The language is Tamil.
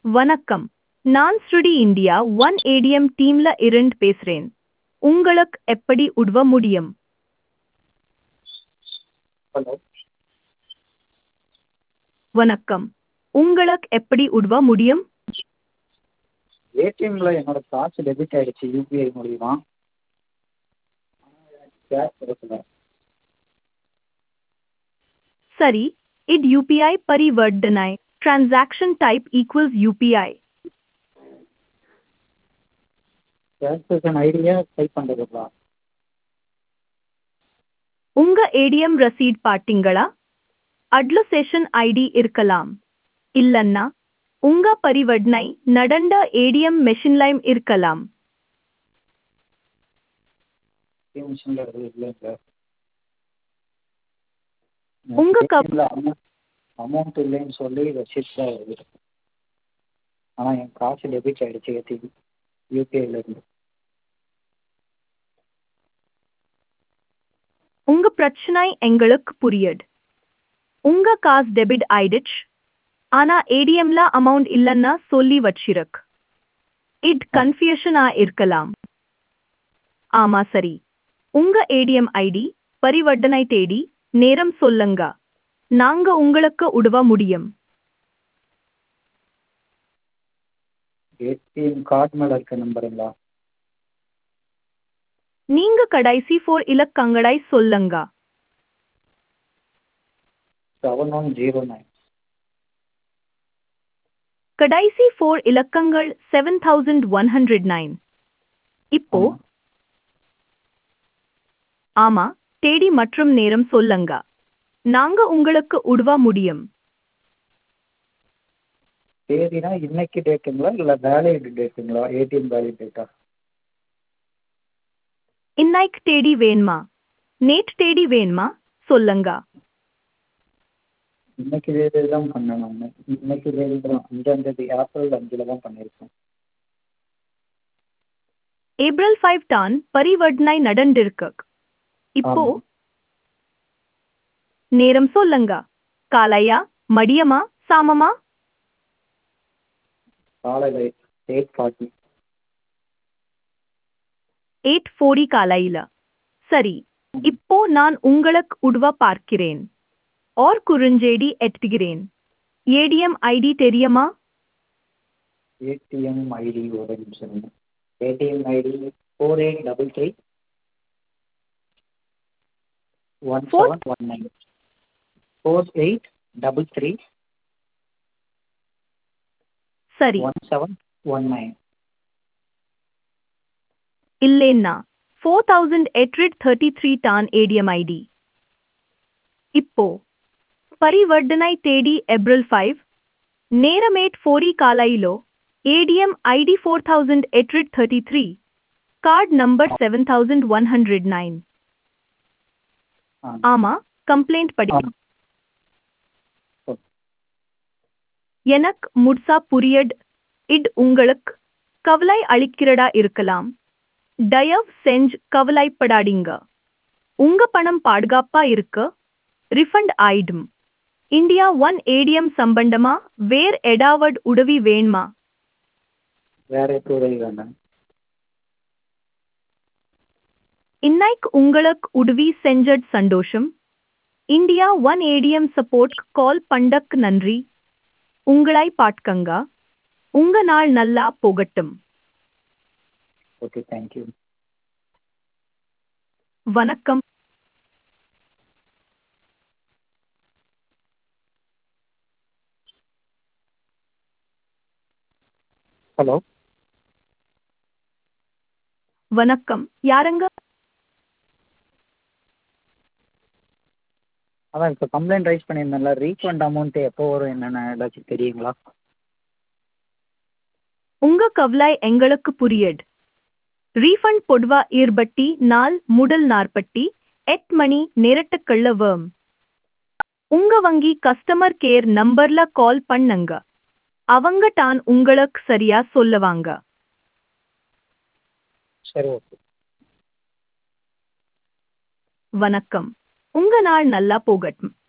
வணக்கம் நான் ஸ்ருடி இந்தியா ஒன் ஏடிஎம் டீம்ல இருந்து பேசுறேன் உங்களுக்கு எப்படி உதவ முடியும் ஹலோ வணக்கம் உங்களுக்கு எப்படி உதவ முடியும் ஏடிஎம்ல என்னோட காசு டெபிட் ஆயிடுச்சு யூபிஐ மூலியமா கேஷ் கிடைக்கல சரி இது யூபிஐ பரிவர்த்தனை transaction type equals UPI transaction ஐடியா டைப் பண்ணுறதுங்களா உங்க ஏடிஎம் ரசீட் பாத்தீங்களா அட்ல செஷன் ஐடி இருக்கலாம் இல்லன்னா உங்க பரிவர்த்தனை நடந்த ஏடிஎம் மெஷின்லையும் இருக்கலாம் ஏடிஎம் மிஷினில் எதுவும் இல்லைங்க உங்க கப்- அமௌண்ட் இல்லைன்னு சொல்லி ரெசிப்ட் தான் வருது ஆனால் என் காசு டெபிட் ஆயிடுச்சு ஏடிஎம் யூபிஐலேருந்து உங்க பிரச்சனை எங்களுக்கு புரியுது உங்க காசு டெபிட் ஆயிடுச்சு ஆனா ஏடிஎம்ல அமௌண்ட் இல்லைன்னா சொல்லி வச்சிருக்கு இது கன்ஃபியூஷனா இருக்கலாம் ஆமா சரி உங்க ஏடிஎம் ஐடி பரிவர்த்தனை தேடி நேரம் சொல்லுங்க நாங்க உங்களுக்கு உதவ முடியும் ஏடிஎம் கார்டு மேலே இருக்க நம்பருங்களா நீங்க கடைசி ஃபோர் இலக்கங்களை சொல்லுங்க செவன் ஒன் ஜீரோ நைன் கடைசி ஃபோர் இலக்கங்கள் seven thousand one hundred nine இப்போ ஆமா தேதி மற்றும் நேரம் சொல்லுங்க நாங்க உங்களுக்கு உதவ முடியும் தேதினா இன்னைக்கு டேட்டுங்களா இல்லை வேலிட் டேட்டுங்களா ஏடிஎம் வேலிட் டேட்டா இன்னைக்கு தேதி வேணுமா நேற்று தேதி வேணுமா சொல்லுங்க இன்னைக்கு தேதி தான் பண்ணேன் நான் இன்னைக்கு தேதி தான் அஞ்சாம் தேதி ஏப்ரல் அஞ்சில் தான் பண்ணியிருக்கேன் ஏப்ரல் ஃபைவ் தான் பரிவர்த்தனை நடந்திருக்கு இப்போ ஆமாம். நேரம் சொல்லுங்க காலையா மதியமா சாமமா காலையில் எயிட் ஃபார்ட்டி எயிட் ஃபோரி காலையில சரி இப்போ நான் உங்களுக்கு உதவ பார்க்கிறேன் ஓர் குறுஞ்செய்தி எட்டுகிறேன் ஏடிஎம் ஐடி தெரியுமா ஏடிஎம் ஐடி ஒரு நிமிஷம் ATM ID four eight double three one Four? Seven one nine four eight double three சரி ஒன் செவன் ஒன் நைன் இல்லேன்னா four thousand eight hundred thirty three டான் ஏடிஎம் ஐடி இப்போ பரிவர்த்தனை தேதி ஏப்ரல் ஃபைவ் நேரம் எயிட் ஃபோரி காலையிலோ ATM ID four thousand eight hundred thirty three card number seven thousand one hundred nine ஆ ஆமா கம்ப்ளைண்ட் படி ஆ. ஓ. எனக்கு முட்சா புரியட் இட் உங்களுக்கு கவலை அளிக்கிறதா இருக்கலாம் தயவு செஞ்சு கவலைப்படாதீங்க உங்க பணம் பாதுகாப்பா இருக்க ரிஃபண்ட் ஆயிடும் இந்தியா ஒன் ஏடிஎம் சம்பந்தமா வேர் எடாவட் உதவி வேணுமா வேற எப்படி உதவி வேண்டாம் இன்னைக்கு உங்களுக்கு உதவி செஞ்சட் சந்தோஷம் India One ATM support call பண்டக் நன்றி உங்களை பாட்கங்க உங்க நாள் நல்லா போகட்டும் ஓகே தேங்க்யூ வணக்கம் ஹலோ வணக்கம் யாருங்க அதான் இப்போ கம்ப்ளைண்ட் ரைஸ் பண்ணியிருந்தேன்ல ரீஃபண்ட் அமௌண்ட்டு எப்போ வரும் என்னென்ன ஏதாச்சும் தெரியுங்களா உங்க கவலை எங்களுக்கு புரியட் ரீஃபண்ட் பொதுவா ஏற்பட்டி நாள் முதல் நாற்பட்டி எட் மணி நேரட்டுக்குள்ள வரும் உங்க வங்கி கஸ்டமர் கேர் நம்பர்ல கால் பண்ணுங்க அவங்க தான் உங்களுக்கு சரியா சொல்லுவாங்க சரி ஓகே வணக்கம் உங்க நாள் நல்லா போகட்டும்